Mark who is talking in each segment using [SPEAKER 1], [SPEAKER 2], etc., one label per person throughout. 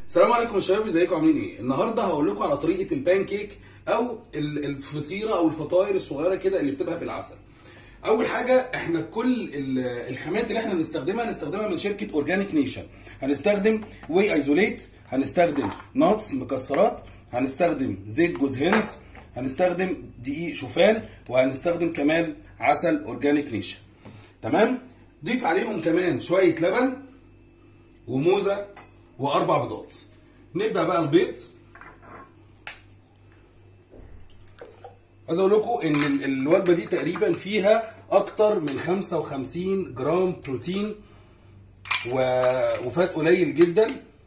[SPEAKER 1] السلام عليكم يا شباب ازيكم عاملين ايه النهارده هقول لكم على طريقه البان كيك او ال- الفطيره او الفطاير الصغيره كده اللي بتبقى بالعسل اول حاجه احنا كل ال- الخامات اللي احنا بنستخدمها هنستخدمها من شركه اورجانيك نيشن هنستخدم واي ايزوليت هنستخدم ناتس مكسرات هنستخدم زيت جوز هند هنستخدم دقيق شوفان وهنستخدم كمان عسل اورجانيك نيشن تمام ضيف عليهم كمان شويه لبن وموزه واربع بيضات نبدا بقى البيض عايز اقول لكم ان ال- الوجبه دي تقريبا فيها اكتر من 55 جرام بروتين و... وفات قليل جدا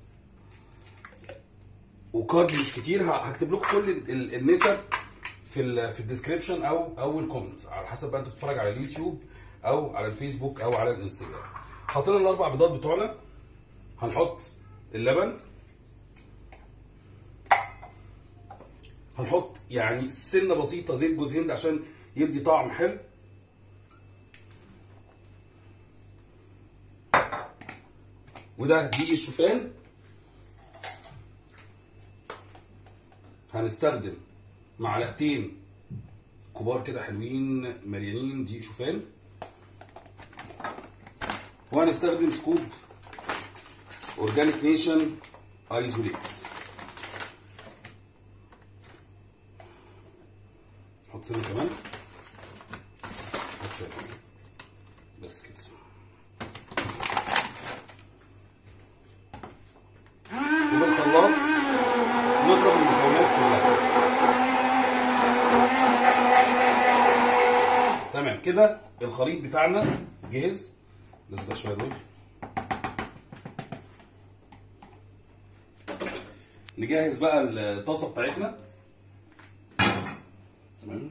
[SPEAKER 1] وكارب مش كتير ه- هكتب لكم كل ال- ال- النسب في ال في الديسكربشن او او الكومنت على حسب بقى انت بتتفرج على اليوتيوب او على الفيسبوك او على الانستجرام حاطين الاربع بيضات بتوعنا هنحط اللبن هنحط يعني سنه بسيطه زيت جوز هند عشان يدي طعم حلو وده دقيق الشوفان هنستخدم معلقتين كبار كده حلوين مليانين دقيق شوفان وهنستخدم سكوب اورجانيك نيشن ايزوليت نحط سنه كمان نحط شويه كمان. بس كده وبالخلاط نضرب المكونات كلها تمام كده الخليط بتاعنا جاهز بس بقى شويه دول نجهز بقى الطاسه بتاعتنا تمام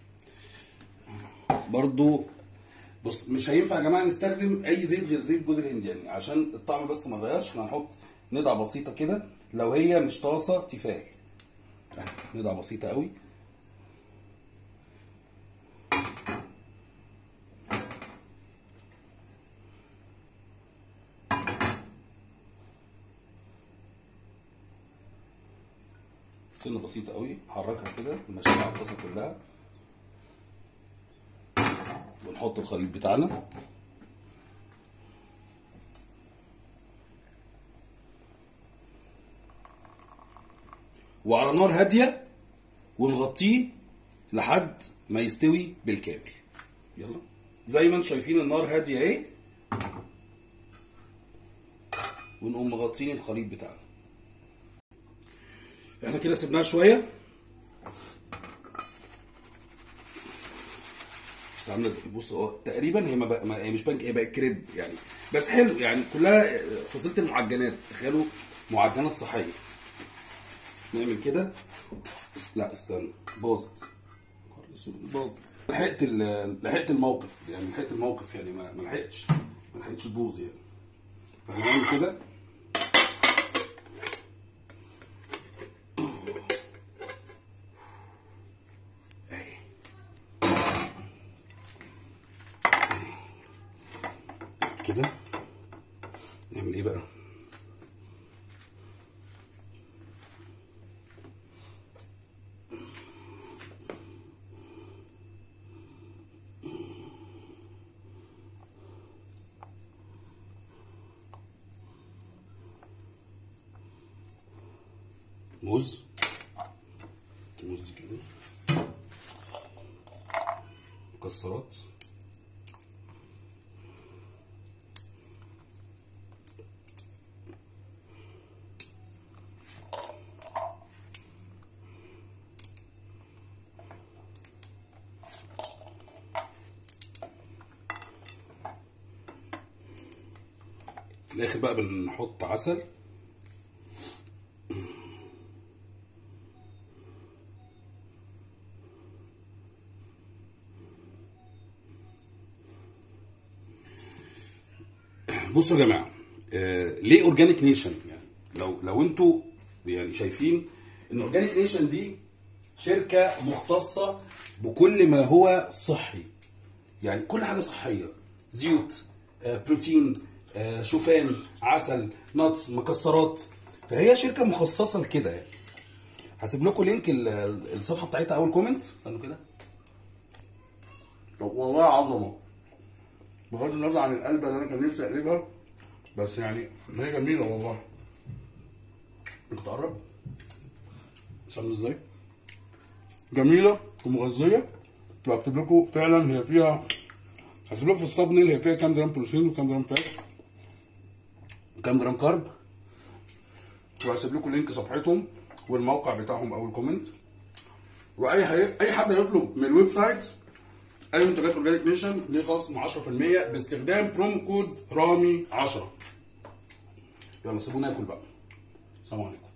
[SPEAKER 1] برضو بص مش هينفع يا جماعه نستخدم اي زيت غير زيت جوز الهند يعني عشان الطعم بس ما يغيرش احنا هنحط ندعه بسيطه كده لو هي مش طاسه تيفال ندعه بسيطه قوي سنه بسيطه قوي حركها كده نمشيها على الطاسه كلها ونحط الخليط بتاعنا وعلى نار هاديه ونغطيه لحد ما يستوي بالكامل يلا زي ما انتم شايفين النار هاديه اهي ونقوم مغطين الخليط بتاعنا احنا كده سيبناها شويه بس عامله زي بص هو تقريبا هي ما, بقى ما هي مش بنك هي بقت كريب يعني بس حلو يعني كلها فصيله المعجنات تخيلوا معجنات صحيه نعمل كده لا استنى باظت نهار اسود، باظت لحقت ال- لحقت الموقف يعني لحقت الموقف يعني ما ما لحقتش ما لحقتش تبوظ يعني فهنعمل كده اهي كده نعمل ايه بقى موز الموز دي كده مكسرات في الاخر بقى بنحط عسل بصوا يا جماعه آه ليه اورجانيك نيشن يعني لو لو انتوا يعني شايفين ان اورجانيك نيشن دي شركه مختصه بكل ما هو صحي يعني كل حاجه صحيه زيوت آه بروتين آه شوفان عسل نتس مكسرات فهي شركه مخصصه لكده يعني هسيب لكم لينك ال- ال- الصفحه بتاعتها اول كومنت استنوا كده طب والله عظمه بغض النظر عن القلبه اللي انا كان نفسي اقلبها بس يعني هي جميله والله انت تقرب شم ازاي جميله ومغذيه واكتب لكم فعلا هي فيها هسيب لكم في الصابنيل هي فيها كام جرام بروتين وكام جرام فات وكام جرام كارب وهسيب لكم لينك صفحتهم والموقع بتاعهم او الكومنت واي هي... اي حد هيطلب من الويب سايت اي منتجات اورجانيك نيشن ليه خصم 10% باستخدام برومو كود رامي 10 يلا سيبونا ناكل بقى السلام عليكم